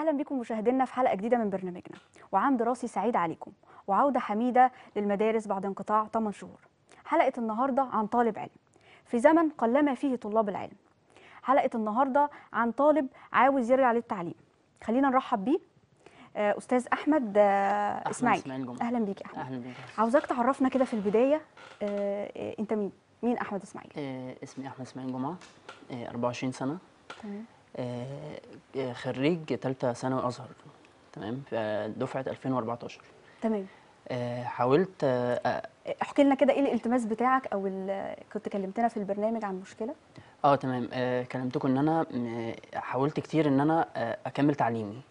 اهلا بكم مشاهدينا في حلقه جديده من برنامجنا وعام دراسي سعيد عليكم وعوده حميده للمدارس بعد انقطاع 8 شهور حلقه النهارده عن طالب علم في زمن قلما فيه طلاب العلم حلقه النهارده عن طالب عاوز يرجع للتعليم خلينا نرحب بيه آه، استاذ احمد آه، أحمد اسماعيل إسماعيل جمعة. اهلا بيك يا احمد اهلا بيك عاوزاك تعرفنا كده في البدايه آه، آه، انت مين مين احمد اسماعيل آه اسمي احمد اسماعيل جمعه آه 24 سنه تمام آه آه، خريج ثالثه ثانوي ازهر تمام في دفعه 2014 تمام آه حاولت آه آه، احكي لنا كده ايه الالتماس بتاعك او ال- كنت كلمتنا في البرنامج عن مشكله اه تمام آه كلمتكم ان انا م- حاولت كتير ان انا آه اكمل تعليمي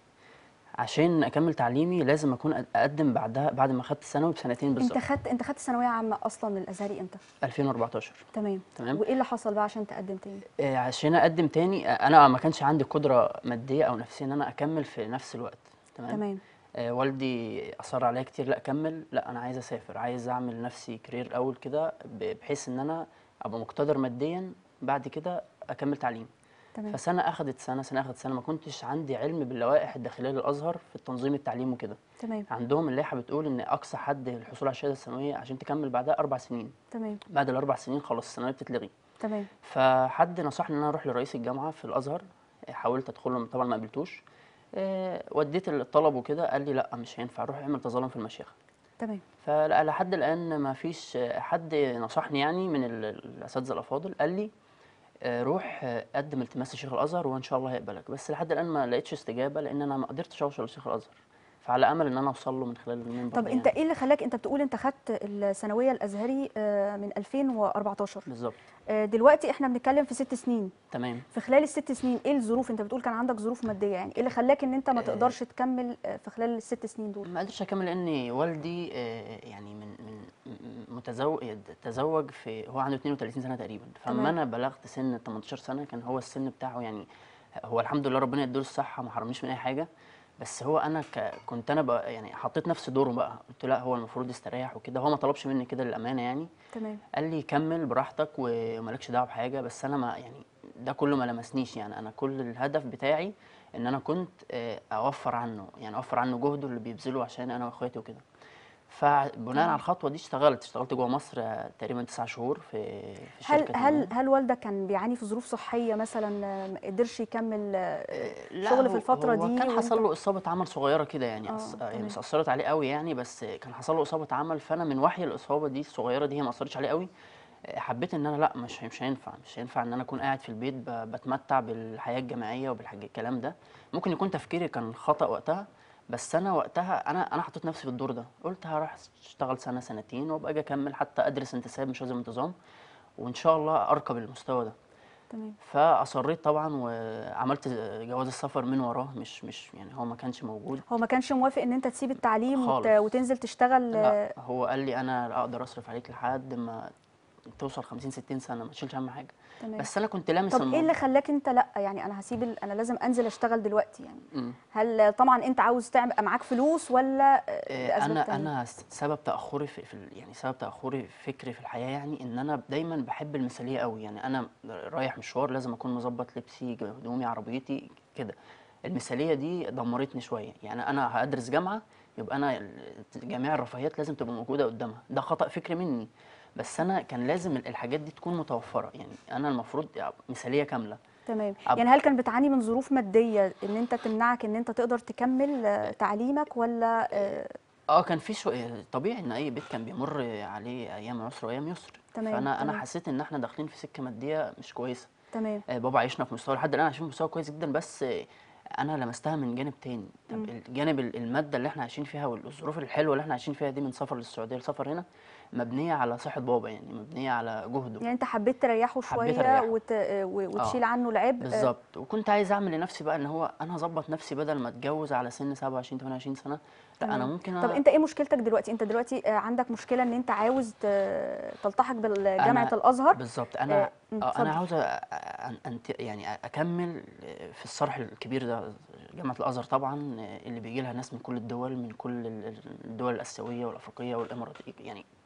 عشان اكمل تعليمي لازم اكون أ- اقدم بعدها بعد ما خدت الثانوي بسنتين انت بالظبط خدت انت خدت ثانويه عامه اصلا الازهري امتى 2014 تمام تمام. وايه اللي حصل بقى عشان تقدم تاني آه عشان اقدم تاني آه انا ما كانش عندي قدره ماديه او نفسيه ان انا اكمل في نفس الوقت تمام, تمام آه، والدي اصر عليا كتير لا كمل لا انا عايز اسافر عايز اعمل لنفسي كارير الاول كده ب- بحيث ان انا ابقى مقتدر ماديا بعد كده اكمل تعليم تمام فسنه اخذت سنه سنه اخذت سنه ما كنتش عندي علم باللوائح الداخليه للازهر في التنظيم التعليم وكده تمام عندهم اللائحه بتقول ان اقصى حد للحصول على الشهاده الثانويه عشان تكمل بعدها اربع سنين تمام بعد الاربع سنين خلاص الثانويه بتتلغي تمام فحد نصحني ان انا اروح لرئيس الجامعه في الازهر حاولت ادخله طبعا ما قبلتوش آه، وديت الطلب وكده قال لي لا مش هينفع روح اعمل تظلم في المشيخه تمام فلحد الان ما فيش حد نصحني يعني من ال- الاساتذه الافاضل قال لي آه، روح آه، قدم التماس لشيخ الازهر وان شاء الله هيقبلك بس لحد الان ما لقيتش استجابه لان انا ما قدرتش اوصل لشيخ الازهر فعلى امل ان انا اوصل له من خلال المنبر طب ده انت يعني. ايه اللي خلاك انت بتقول انت خدت الثانويه الازهري آه، من 2014 بالظبط آه، دلوقتي احنا بنتكلم في ست سنين تمام في خلال الست سنين ايه الظروف انت بتقول كان عندك ظروف ماديه يعني ايه اللي خلاك ان انت ما آه. تقدرش تكمل آه، في خلال الست سنين دول ما قدرتش اكمل لان والدي آه، يعني من من م- متزوج تزوج في هو عنده 32 سنه تقريبا تمام. فلما انا بلغت سن 18 سنه كان هو السن بتاعه يعني هو الحمد لله ربنا يديله الصحه ما حرمنيش من اي حاجه بس هو انا ك... كنت انا بقى يعني حطيت نفس دوره بقى قلت لا هو المفروض يستريح وكده هو ما طلبش مني كده للامانه يعني تمام قال لي كمل براحتك ومالكش دعوه بحاجه بس انا ما يعني ده كله ما لمسنيش يعني انا كل الهدف بتاعي ان انا كنت آه، اوفر عنه يعني اوفر عنه جهده اللي بيبذله عشان انا واخواتي وكده فبناء على الخطوه دي اشتغلت اشتغلت جوه مصر آه، تقريبا تسع شهور في في هل شركه هل ما. هل والدك كان بيعاني في ظروف صحيه مثلا آه، ما قدرش يكمل آه، لا شغل هو- في الفتره هو دي كان وانت- حصل له اصابه عمل صغيره كده يعني آه، أص... يعني تمام. مش اثرت عليه قوي يعني بس كان حصل له اصابه عمل فانا من وحي الاصابه دي الصغيره دي هي ما اثرتش عليه قوي حبيت ان انا لا مش مش هينفع مش هينفع ان انا اكون قاعد في البيت ب... بتمتع بالحياه الجامعيه وبالحاجه الكلام ده ممكن يكون تفكيري كان خطا وقتها بس انا وقتها انا انا حطيت نفسي في الدور ده قلت هروح اشتغل سنه سنتين وابقى اجي اكمل حتى ادرس انتساب مش لازم انتظام وان شاء الله اركب المستوى ده تمام فاصريت طبعا وعملت جواز السفر من وراه مش مش يعني هو ما كانش موجود هو ما كانش موافق ان انت تسيب التعليم وت... خالص. وتنزل تشتغل آه، لا هو قال لي انا اقدر اصرف عليك لحد ما توصل 50 60 سنه ما تشيلش هم حاجه تمام بس انا كنت لامس طب ايه اللي الموضوع. خلاك انت لا يعني انا هسيب ال... انا لازم انزل اشتغل دلوقتي يعني مم. هل طبعا انت عاوز تعمل يبقى معاك فلوس ولا آه، آه، لأسباب انا تانية؟ انا س- سبب تاخري في, في ال- يعني سبب تاخري فكري في الحياه يعني ان انا دايما بحب المثاليه قوي يعني انا رايح مشوار لازم اكون مظبط لبسي هدومي عربيتي كده المثاليه دي دمرتني شويه يعني انا هدرس جامعه يبقى انا ال- جميع الرفاهيات لازم تبقى موجوده قدامها ده خطا فكري مني بس انا كان لازم ال- الحاجات دي تكون متوفره يعني انا المفروض مثاليه كامله تمام أب- يعني هل كان بتعاني من ظروف ماديه ان انت تمنعك ان انت تقدر تكمل آه، تعليمك ولا آه، اه كان في شويه طبيعي ان اي بيت كان بيمر عليه ايام عسر وايام يسر تمام، فانا انا تمام. حسيت ان احنا داخلين في سكه ماديه مش كويسه تمام آه، بابا عايشنا في مستوى لحد الان عايشين في مستوى كويس جدا بس آه، انا لمستها من جانب تاني طب مم. الجانب ال- الماده اللي احنا عايشين فيها والظروف الحلوه اللي احنا عايشين فيها دي من سفر للسعوديه لسفر هنا مبنيه على صحه بابا يعني مبنيه على جهده يعني انت حبيت تريحه حبيت شويه أريحه. وت... آه، و- وتشيل عنه العبء آه، بالظبط وكنت عايز اعمل لنفسي بقى ان هو انا اظبط نفسي بدل ما اتجوز على سن 27 28 سنه لا انا تمام. ممكن طب أ- انت ايه مشكلتك دلوقتي انت دلوقتي آه، عندك مشكله ان انت عاوز ت- تلتحق بجامعه أنا- الازهر بالظبط انا آه، مم، آه اتفضل. انا عاوز أ- أن أنت يعني اكمل في الصرح الكبير ده جامعه الازهر طبعا اللي بيجي لها ناس من كل الدول من كل ال- الدول الاسيويه والافريقيه والاماراتيه يعني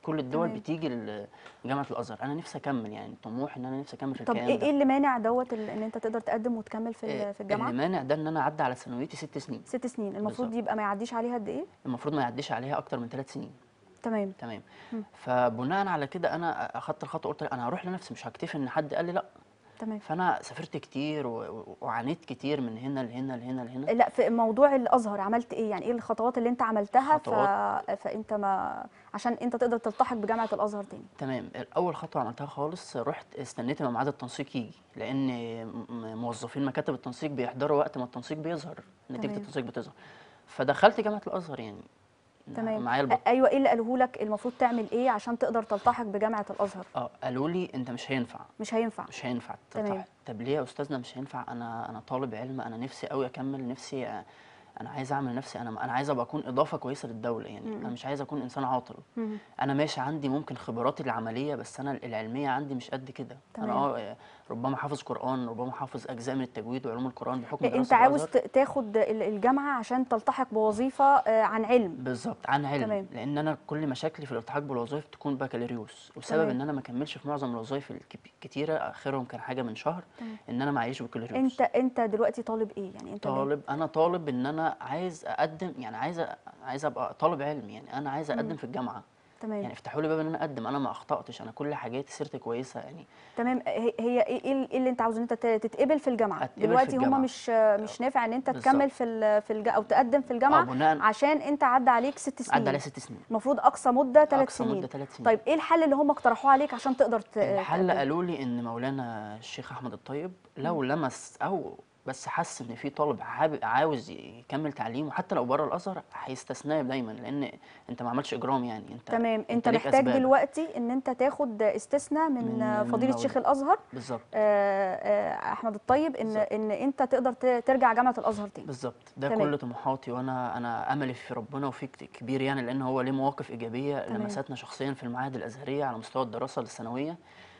كل الدول تمام. بتيجي ل- لجامعه الازهر انا نفسي اكمل يعني طموح ان انا نفسي اكمل في طب الكيان ايه ده ايه اللي مانع دوت ال- ان انت تقدر تقدم وتكمل في آه، ال- في الجامعه اللي مانع ده ان انا اعدي على ثانويتي ست سنين ست سنين المفروض بالظبط. يبقى ما يعديش عليها قد ايه المفروض ما يعديش عليها اكتر من ثلاث سنين تمام تمام مم. فبناء على كده انا اخدت الخطوه قلت انا هروح لنفسي مش هكتفي ان حد قال لي لا تمام فانا سافرت كتير و- و- وعانيت كتير من هنا لهنا لهنا لهنا لا في موضوع الازهر عملت ايه يعني ايه الخطوات اللي انت عملتها ف... خطوات. فانت ما عشان انت تقدر تلتحق بجامعه الازهر تاني تمام اول خطوه عملتها خالص رحت استنيت ما ميعاد التنسيق يجي لان م- موظفين مكاتب التنسيق بيحضروا وقت ما التنسيق بيظهر نتيجه تمام. التنسيق بتظهر فدخلت جامعه الازهر يعني تمام معايا البط... أ- ايوه ايه اللي قالوه لك المفروض تعمل ايه عشان تقدر تلتحق بجامعه الازهر اه قالوا لي انت مش هينفع مش هينفع مش هينفع تمام. تلتحق طب ليه يا استاذنا مش هينفع انا انا طالب علم انا نفسي قوي اكمل نفسي آه، انا عايز اعمل نفسي انا انا عايز ابقى اكون اضافه كويسه للدوله يعني انا مش عايز اكون انسان عاطل مم. انا ماشي عندي ممكن خبراتي العمليه بس انا العلميه عندي مش قد كده انا تمام. اه ربما حافظ قران ربما حافظ اجزاء من التجويد وعلوم القران بحكم انت دراستي عاوز الأزهر. ت- تاخد ال- الجامعه عشان تلتحق بوظيفه آه، عن علم بالظبط عن علم تمام. لان انا كل مشاكلي في الالتحاق بالوظائف تكون بكالوريوس وسبب تمام. ان انا ما كملش في معظم الوظائف الكتيره اخرهم كان حاجه من شهر تمام. ان انا معيش بكالوريوس انت انت دلوقتي طالب ايه يعني انت ليه؟ طالب انا طالب ان انا عايز اقدم يعني عايز أ- عايز ابقى طالب علم يعني انا عايز اقدم في الجامعه تمام يعني افتحوا لي باب ان انا اقدم انا ما اخطاتش انا كل حاجاتي سيرتي كويسه يعني تمام هي هي ايه إيه اللي انت عاوز ان انت ت- تتقبل في الجامعه أتقبل في دلوقتي هما الجامعة. مش مش نافع ان انت بالظبط. تكمل في ال في الج... او تقدم في الجامعه بناء- عشان انت عدى عليك ست سنين عدى عليا ست سنين المفروض اقصى مده ثلاث أقصى سنين مدة تلات سنين. طيب ايه الحل اللي هم اقترحوه عليك عشان تقدر ت... الحل تقدم؟ قالوا لي ان مولانا الشيخ احمد الطيب لو لمس او بس حس ان في طالب حابب عاوز يكمل تعليمه حتى لو بره الازهر هيستثناه دايما لان انت ما عملتش اجرام يعني انت تمام انت ليك محتاج أسبابك. دلوقتي ان انت تاخد استثناء من, من- من من فضيله مولى. شيخ الازهر بالظبط آه، آه، احمد الطيب ان بالظبط. ان انت تقدر ت- ترجع جامعه الازهر تاني بالظبط ده تمام. كل طموحاتي وانا انا املي في ربنا وفي كت- كبير يعني لان هو ليه مواقف ايجابيه تمام. لمستنا شخصيا في المعاهد الازهريه على مستوى الدراسه الثانويه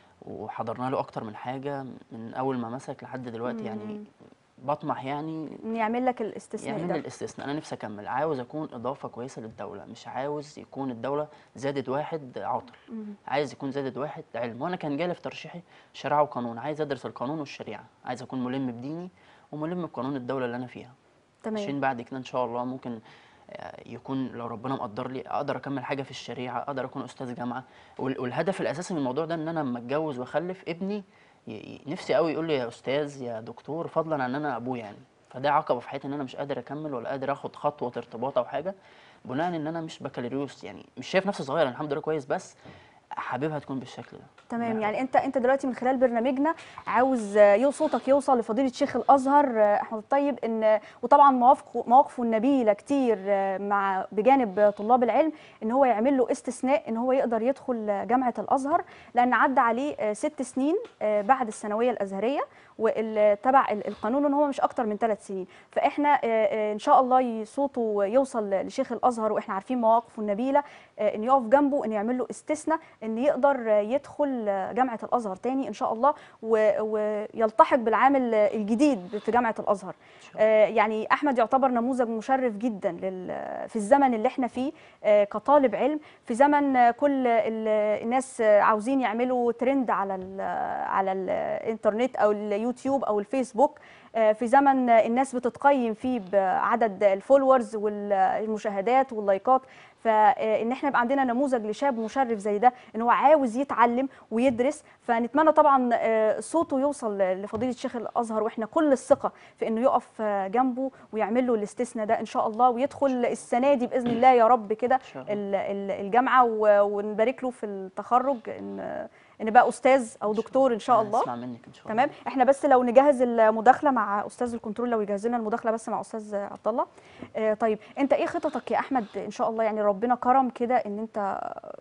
وحضرنا له اكتر من حاجه من اول ما مسك لحد دلوقتي يعني بطمح يعني ان يعمل لك الاستثناء يعمل ده لي الاستثناء انا نفسي اكمل عاوز اكون اضافه كويسه للدوله مش عاوز يكون الدوله زادت واحد عاطل عايز يكون زادت واحد علم وانا كان جالي في ترشيحي شريعه وقانون عايز ادرس القانون والشريعه عايز اكون ملم بديني وملم بقانون الدوله اللي انا فيها تمام عشان بعد كده ان شاء الله ممكن آه، يكون لو ربنا مقدر لي اقدر اكمل حاجه في الشريعه اقدر اكون استاذ جامعه وال- والهدف الاساسي من الموضوع ده ان انا لما اتجوز واخلف ابني ي- ي- نفسي قوي يقول لي يا استاذ يا دكتور فضلا عن ان انا ابوه يعني فده عقبه في حياتي ان انا مش قادر اكمل ولا قادر اخد خطوه ارتباط او حاجه بناء ان انا مش بكالوريوس يعني مش شايف نفسي صغير أنا الحمد لله كويس بس حاببها تكون بالشكل ده تمام يعني انت انت دلوقتي من خلال برنامجنا عاوز آه، يو- صوتك يوصل لفضيله شيخ الازهر آه، احمد الطيب ان وطبعا مواقفه مواقفه النبيله كتير آه، مع بجانب طلاب العلم ان هو يعمل له استثناء ان هو يقدر يدخل آه، جامعه الازهر لان عدى عليه آه، ست سنين آه، بعد الثانويه الازهريه وتبع القانون ان هو مش اكتر من ثلاث سنين فاحنا آه، آه، ان شاء الله ي- صوته يوصل لشيخ الازهر واحنا عارفين مواقفه النبيله آه، ان يقف جنبه ان يعمل له استثناء ان يقدر آه، يدخل آه، جامعه الازهر تاني ان شاء الله و- ويلتحق بالعامل آه، الجديد في جامعه الازهر آه، يعني احمد يعتبر نموذج مشرف جدا لل- في الزمن اللي احنا فيه آه، كطالب علم في زمن آه، كل ال- الناس آه، عاوزين يعملوا ترند على ال- على الانترنت او اليوتيوب او الفيسبوك آه، في زمن آه، الناس بتتقيم فيه بعدد الفولورز والمشاهدات واللايكات فان احنا يبقى عندنا نموذج لشاب مشرف زي ده ان هو عاوز يتعلم ويدرس فنتمنى طبعا آه، صوته يوصل لفضيله شيخ الازهر واحنا كل الثقه في انه يقف آه، جنبه ويعمل له الاستثناء ده ان شاء الله ويدخل السنه دي باذن الله يا رب كده شاء الله. ال- ال- الجامعه و- ونبارك له في التخرج ان ان بقى استاذ او دكتور ان شاء الله اسمع منك ان شاء الله تمام احنا بس لو نجهز المداخله مع استاذ الكنترول لو يجهز لنا المداخله بس مع استاذ عبد الله آه طيب انت ايه خططك يا احمد ان شاء الله يعني ربنا كرم كده ان انت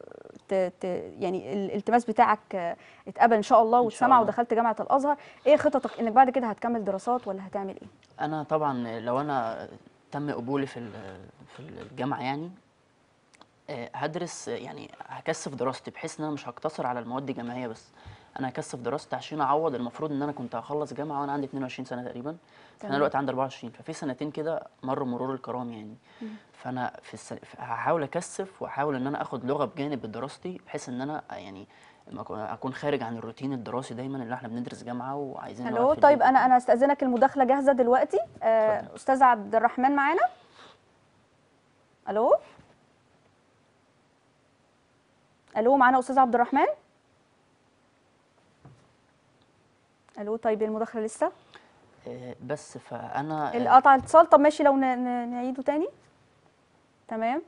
ت ت يعني الالتماس بتاعك آه، اتقبل ان شاء الله إن شاء واتسمع الله. ودخلت جامعه الازهر ايه خططك انك بعد كده هتكمل دراسات ولا هتعمل ايه انا طبعا لو انا تم قبولي في ال- في الجامعه يعني آه، هدرس آه، يعني هكثف دراستي بحيث ان انا مش هقتصر على المواد الجامعيه بس انا هكثف دراستي عشان اعوض المفروض ان انا كنت هخلص جامعه وانا عندي 22 سنه تقريبا تمام. فانا دلوقتي عندي 24 ففي سنتين كده مروا مرور الكرام يعني فانا في السنة هحاول اكثف واحاول ان انا اخد لغه بجانب دراستي بحيث ان انا يعني ما أكون- اكون خارج عن الروتين الدراسي دايما اللي احنا بندرس جامعه وعايزين نقعد الو في طيب البيت. انا انا استاذنك المداخله جاهزه دلوقتي آه، اتفضل. استاذ عبد الرحمن معانا الو الو معانا استاذ عبد الرحمن الو طيب المداخله لسه آه، بس فانا آه، القطع الاتصال طب ماشي لو ن- ن- نعيده تاني تمام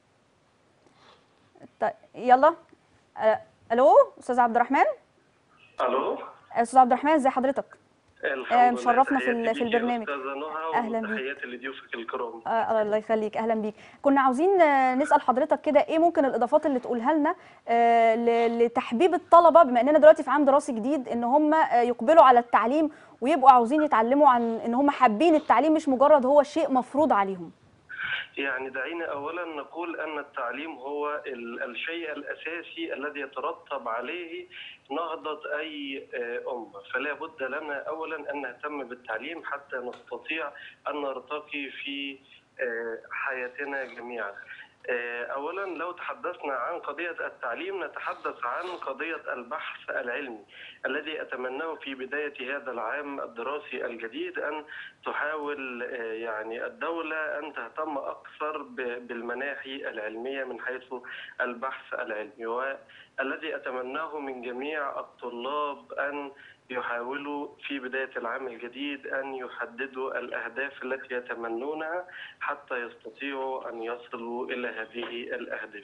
طيب يلا آه، الو استاذ عبد الرحمن الو استاذ عبد الرحمن ازي حضرتك الحمد لله مشرفنا في ال- تحياتي في ليك يا البرنامج. استاذه نهى أهلاً بيك. وتحياتي لضيوفك الكرام آه الله يخليك اهلا بيك كنا عاوزين آه، نسال حضرتك كده ايه ممكن الاضافات اللي تقولها لنا آه، ل- لتحبيب الطلبه بما اننا دلوقتي في عام دراسي جديد ان هم آه، يقبلوا على التعليم ويبقوا عاوزين يتعلموا عن ان هم حابين التعليم مش مجرد هو شيء مفروض عليهم يعني دعينا اولا نقول ان التعليم هو ال- الشيء الاساسي الذي يترتب عليه نهضه اي آه، امه فلا بد لنا اولا ان نهتم بالتعليم حتى نستطيع ان نرتقي في آه، حياتنا جميعا آه، اولا لو تحدثنا عن قضيه التعليم نتحدث عن قضيه البحث العلمي الذي اتمناه في بدايه هذا العام الدراسي الجديد ان تحاول آه، يعني الدوله ان تهتم اكثر ب- بالمناحي العلميه من حيث البحث العلمي والذي اتمناه من جميع الطلاب ان يحاولوا في بدايه العام الجديد ان يحددوا الاهداف التي يتمنونها حتى يستطيعوا ان يصلوا الى هذه الاهداف.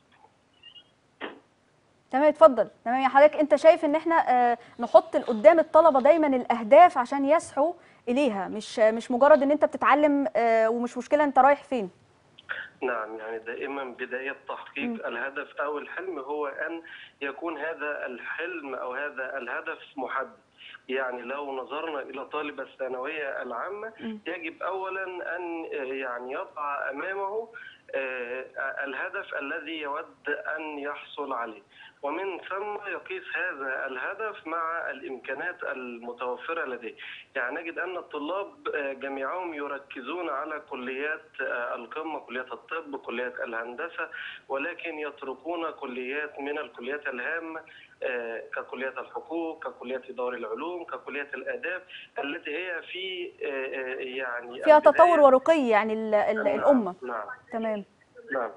تمام اتفضل تمام يا حضرتك انت شايف ان احنا آه، نحط قدام الطلبه دايما الاهداف عشان يسعوا اليها مش مش مجرد ان انت بتتعلم آه، ومش مشكله انت رايح فين نعم يعني دائما بداية تحقيق الهدف أو الحلم هو أن يكون هذا الحلم أو هذا الهدف محدد يعني لو نظرنا إلى طالب الثانوية العامة يجب أولا أن يعني يضع أمامه آه، الهدف الذي يود أن يحصل عليه ومن ثم يقيس هذا الهدف مع الإمكانات المتوفرة لديه يعني نجد أن الطلاب آه، جميعهم يركزون على كليات آه، القمة كليات الطب كليات الهندسة ولكن يتركون كليات من الكليات الهامة آه، ككليات الحقوق ككليات إدارة العلوم ككليات الآداب التي هي في آه، آه، يعني فيها البداية- تطور ورقي يعني ال- ال- نعم، الامه نعم تمام نعم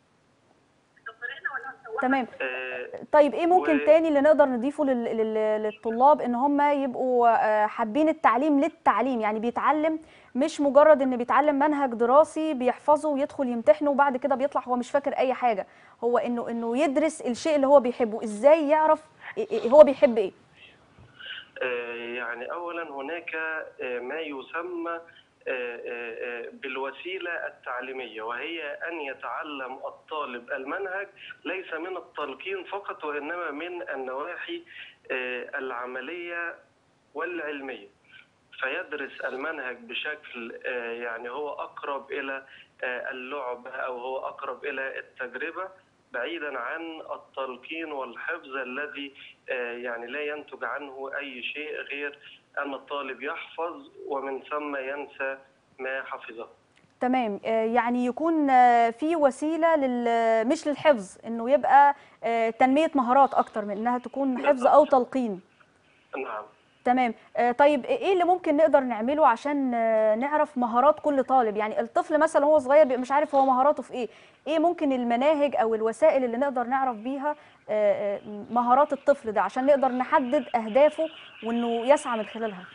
تمام آه، طيب ايه ممكن و- تاني اللي نقدر نضيفه لل- لل- للطلاب ان هم يبقوا آه، حابين التعليم للتعليم يعني بيتعلم مش مجرد ان بيتعلم منهج دراسي بيحفظه ويدخل يمتحنه وبعد كده بيطلع هو مش فاكر اي حاجه هو انه انه يدرس الشيء اللي هو بيحبه ازاي يعرف إيه- إيه هو بيحب ايه آه، يعني اولا هناك آه، ما يسمى آه، آه، آه، بالوسيله التعليميه وهي ان يتعلم الطالب المنهج ليس من التلقين فقط وانما من النواحي آه، العمليه والعلميه فيدرس المنهج بشكل آه، يعني هو اقرب الى آه، اللعب او هو اقرب الى التجربه بعيدا عن التلقين والحفظ الذي آه، يعني لا ينتج عنه اي شيء غير ان الطالب يحفظ ومن ثم ينسى ما حفظه. تمام آه، يعني يكون آه، في وسيله لل مش للحفظ انه يبقى آه، تنميه مهارات اكتر من انها تكون حفظ او تلقين نعم. تمام آه، طيب ايه اللي ممكن نقدر نعمله عشان آه، نعرف مهارات كل طالب يعني الطفل مثلا وهو صغير بيبقى مش عارف هو مهاراته في ايه ايه ممكن المناهج او الوسائل اللي نقدر نعرف بيها آه، آه، مهارات الطفل ده عشان نقدر نحدد اهدافه وانه يسعى من خلالها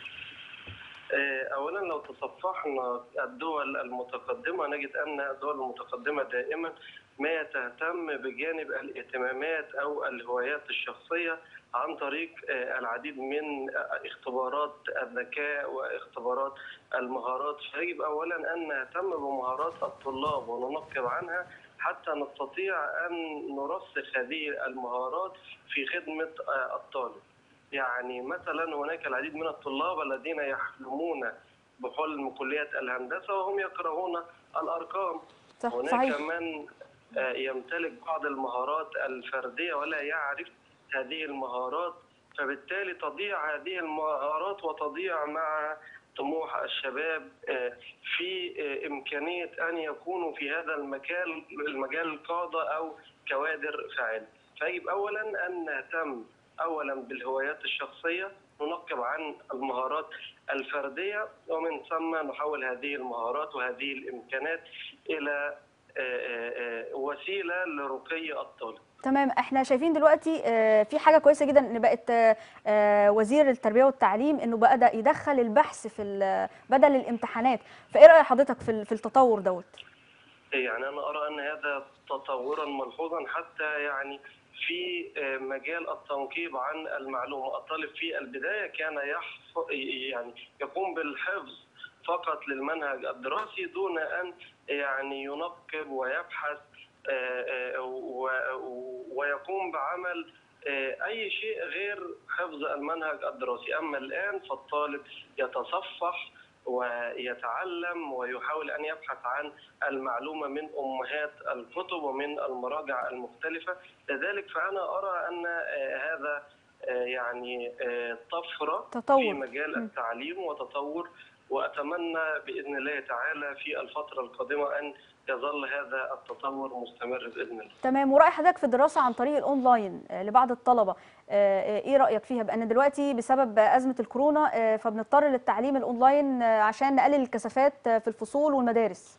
آه، اولا لو تصفحنا الدول المتقدمه نجد ان الدول المتقدمه دائما ما تهتم بجانب الاهتمامات او الهوايات الشخصيه عن طريق آه، العديد من آه، اختبارات الذكاء واختبارات المهارات فيجب اولا ان نهتم بمهارات الطلاب وننقب عنها حتى نستطيع ان نرسخ هذه المهارات في خدمه آه، الطالب. يعني مثلا هناك العديد من الطلاب الذين يحلمون بحلم كلية الهندسة وهم يكرهون الأرقام صح هناك صحيح من آه، يمتلك بعض المهارات الفردية ولا يعرف هذه المهارات فبالتالي تضيع هذه المهارات وتضيع مع طموح الشباب آه، في آه، إمكانية أن يكونوا في هذا المجال المجال قادة أو كوادر فاعلة فيجب أولا أن نهتم أولا بالهوايات الشخصية ننقب عن المهارات الفردية ومن ثم نحول هذه المهارات وهذه الإمكانات إلى آه، آه، آه، وسيلة لرقي الطالب تمام احنا شايفين دلوقتي آه، في حاجه كويسه جدا ان بقت آه، آه، وزير التربيه والتعليم انه بدا يدخل البحث في ال- بدل الامتحانات فايه راي حضرتك في ال- في التطور دوت يعني أنا أرى أن هذا تطورا ملحوظا حتى يعني في آه، مجال التنقيب عن المعلومة الطالب في البداية كان يحف يعني يقوم بالحفظ فقط للمنهج الدراسي دون أن يعني ينقب ويبحث آه، آه، و- ويقوم بعمل آه، أي شيء غير حفظ المنهج الدراسي أما الآن فالطالب يتصفح ويتعلم ويحاول أن يبحث عن المعلومة من أمهات الكتب ومن المراجع المختلفة لذلك فأنا أرى أن آه، هذا آه، يعني آه، طفرة تطور. في مجال م. التعليم وتطور وأتمنى بإذن الله تعالى في الفترة القادمة أن يظل هذا التطور مستمر بإذن الله تمام وراي حضرتك في الدراسه عن طريق الاونلاين آه، لبعض الطلبه آه، آه، ايه رايك فيها بان دلوقتي بسبب ازمه الكورونا آه، فبنضطر للتعليم الاونلاين آه، عشان نقلل الكثافات آه، في الفصول والمدارس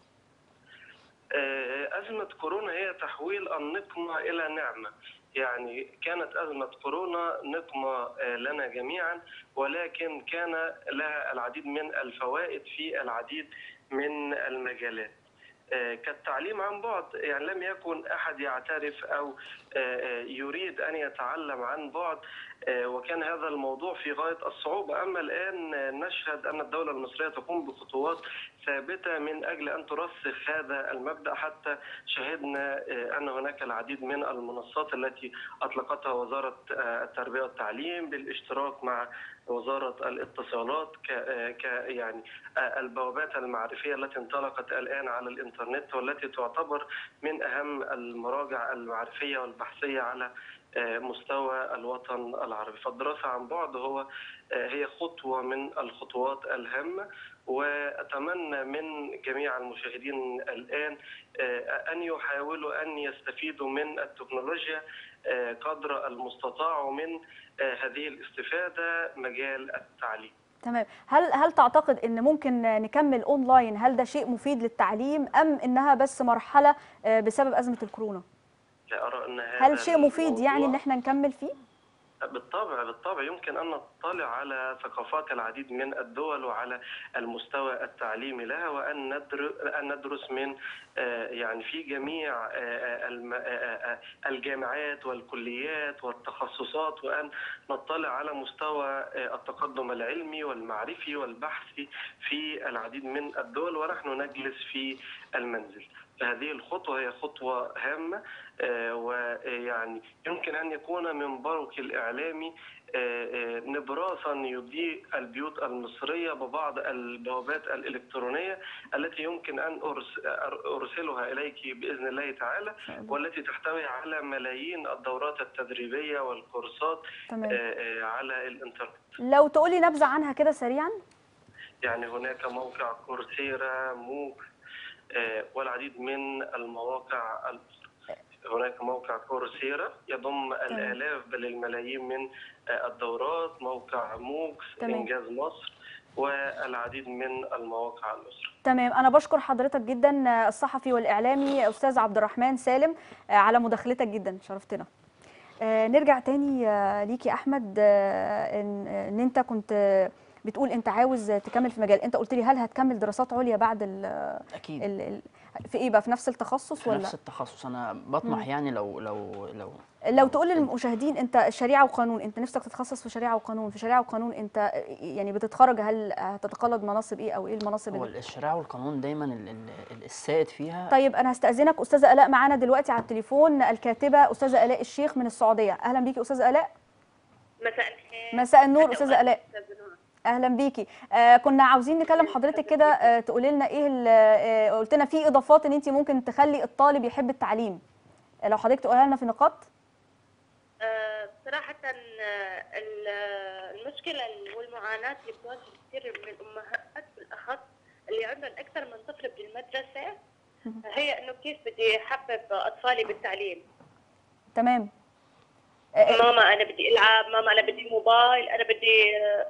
آه، أزمة كورونا هي تحويل النقمة إلى نعمة يعني كانت أزمة كورونا نقمة آه، لنا جميعا ولكن كان لها العديد من الفوائد في العديد من المجالات آه، كالتعليم عن بعد يعني لم يكن أحد يعترف أو آه، آه، يريد أن يتعلم عن بعد آه، وكان هذا الموضوع في غاية الصعوبة أما الآن آه، نشهد أن الدولة المصرية تقوم بخطوات ثابتة من أجل أن ترسخ هذا المبدأ حتى شهدنا آه، أن هناك العديد من المنصات التي أطلقتها وزارة آه، التربية والتعليم بالاشتراك مع وزارة الاتصالات ك آه، ك يعني آه، البوابات المعرفية التي انطلقت الآن على الإنترنت والتي تعتبر من أهم المراجع المعرفية والبحثية على آه، مستوى الوطن العربي فالدراسة عن بعد هو آه، هي خطوة من الخطوات الهامة وأتمنى من جميع المشاهدين الآن آه، أن يحاولوا أن يستفيدوا من التكنولوجيا آه، قدر المستطاع ومن آه، هذه الاستفادة مجال التعليم تمام هل هل تعتقد ان ممكن نكمل اونلاين هل ده شيء مفيد للتعليم ام انها بس مرحله آه، بسبب ازمه الكورونا لا أرى أن هذا هل شيء مفيد يعني ان الموضوع- احنا نكمل فيه بالطبع بالطبع يمكن ان نطلع على ثقافات العديد من الدول وعلى المستوى التعليمي لها وان ندرس ان ندرس من آه، يعني في جميع آه، آه، الم- آه، آه، الجامعات والكليات والتخصصات وان نطلع على مستوى آه، التقدم العلمي والمعرفي والبحثي في العديد من الدول ونحن نجلس في المنزل فهذه الخطوة هي خطوة هامة آه، ويعني يمكن أن يكون من برك الإعلامي آه، آه، نبراسا يضيء البيوت المصرية ببعض البوابات الإلكترونية التي يمكن أن أرس- أرسلها إليك بإذن الله تعالى والتي تحتوي على ملايين الدورات التدريبية والكورسات تمام آه، آه، على الإنترنت لو تقولي نبذه عنها كده سريعا يعني هناك موقع كورسيرا موك آه، والعديد من المواقع الأخرى هناك موقع كورسيرا يضم الآلاف بل الملايين من آه، الدورات موقع موكس تمام. إنجاز مصر والعديد من المواقع الأخرى تمام انا بشكر حضرتك جدا آه، الصحفي والاعلامي استاذ عبد الرحمن سالم آه، على مداخلتك جدا شرفتنا آه، نرجع تاني آه، ليك يا احمد آه، ان ان انت كنت آه، بتقول انت عاوز تكمل في مجال انت قلت لي هل هتكمل دراسات عليا بعد ال اكيد ال ال في ايه بقى في نفس التخصص في ولا نفس التخصص انا بطمح يعني لو لو لو لو تقول للمشاهدين انت شريعه وقانون انت نفسك تتخصص في شريعه وقانون في شريعه وقانون انت يعني بتتخرج هل هتتقلد مناصب ايه او ايه المناصب هو اللي الشريعه والقانون دايما ال- ال- ال- السائد فيها طيب انا هستاذنك استاذه الاء معانا دلوقتي على التليفون الكاتبه استاذه الاء الشيخ من السعوديه اهلا بيكي استاذه الاء مساء الخير مساء النور أهلا استاذه الاء أستاذ نور. اهلا بيكي آه كنا عاوزين نكلم حضرتك كده آه تقولي لنا ايه ال- آه قلت لنا في اضافات ان انت ممكن تخلي الطالب يحب التعليم آه لو حضرتك تقولها لنا في نقاط آه، صراحة آه، ال- المشكلة والمعاناة اللي بتواجه كثير من الأمهات بالأخص اللي عندهم أكثر من طفل بالمدرسة هي إنه كيف بدي أحبب أطفالي بالتعليم تمام آه، ماما أنا بدي ألعب ماما أنا بدي موبايل أنا بدي آه،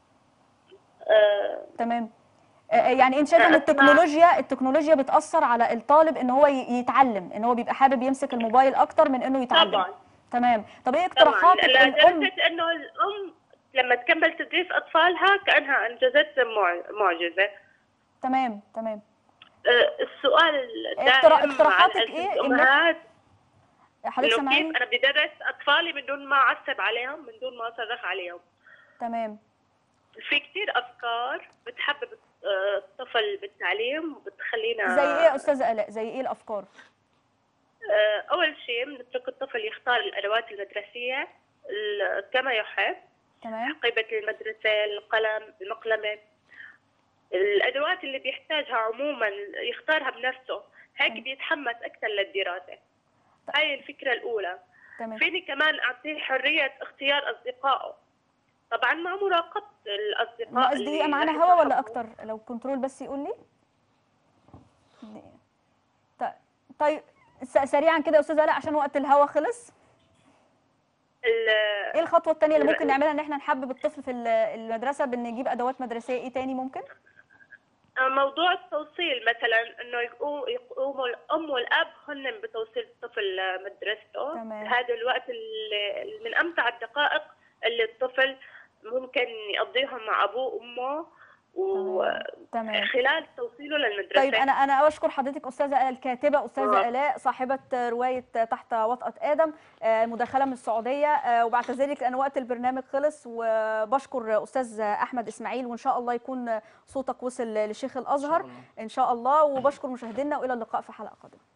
آه، تمام آه، يعني انت شايفه ان أسمع. التكنولوجيا التكنولوجيا بتاثر على الطالب ان هو ي- يتعلم ان هو بيبقى حابب يمسك الموبايل اكتر من انه يتعلم طبعا تمام طب ايه طبعا اقتراحاتك الام لدرجة إنه الأم لما تكمل تدريس أطفالها كأنها أنجزت مع- معجزة تمام تمام آه، السؤال اقترا- الدائم اقتراحاتك مع إيه؟ إنك- الأمهات حضرتك انه سامعاني كيف انا بدي ادرس اطفالي من دون ما اعصب عليهم من دون ما اصرخ عليهم تمام في كثير افكار بتحبب آه، الطفل بالتعليم وبتخلينا زي ايه يا استاذه الاء زي ايه الافكار آه، اول شيء بنترك الطفل يختار الادوات المدرسيه ال- كما يحب تمام حقيبه المدرسه القلم المقلمه الادوات اللي بيحتاجها عموما يختارها بنفسه هيك بيتحمس اكثر للدراسه هاي الفكره الاولى تمام فيني كمان اعطيه حريه اختيار اصدقائه طبعا مع مراقبه الاصدقاء ناقص اللي دقيقه معانا رح هوا ولا يصاحبوه. اكتر لو كنترول بس يقول لي دقيقة. ط- طيب س- سريعا كده يا استاذه الاء عشان وقت الهوا خلص ال- ايه الخطوه الثانيه اللي لا. ممكن نعملها ان احنا نحبب الطفل في ال- المدرسه بان نجيب ادوات مدرسيه ايه تاني ممكن موضوع التوصيل مثلا انه يقو- يقوموا الام والاب هن بتوصيل الطفل مدرسته تمام. هذا الوقت اللي اللي من امتع الدقائق اللي الطفل ممكن يقضيهم مع ابوه وامه تمام وخلال توصيله للمدرسه طيب انا انا اشكر حضرتك استاذه آلاء الكاتبه استاذه آه. الاء صاحبه روايه تحت وطأة ادم آه، مداخله من السعوديه آه، وبعتذر لك لان وقت البرنامج خلص وبشكر استاذ احمد اسماعيل وان شاء الله يكون صوتك وصل لشيخ الازهر الله. ان شاء الله وبشكر مشاهدينا والى اللقاء في حلقه قادمه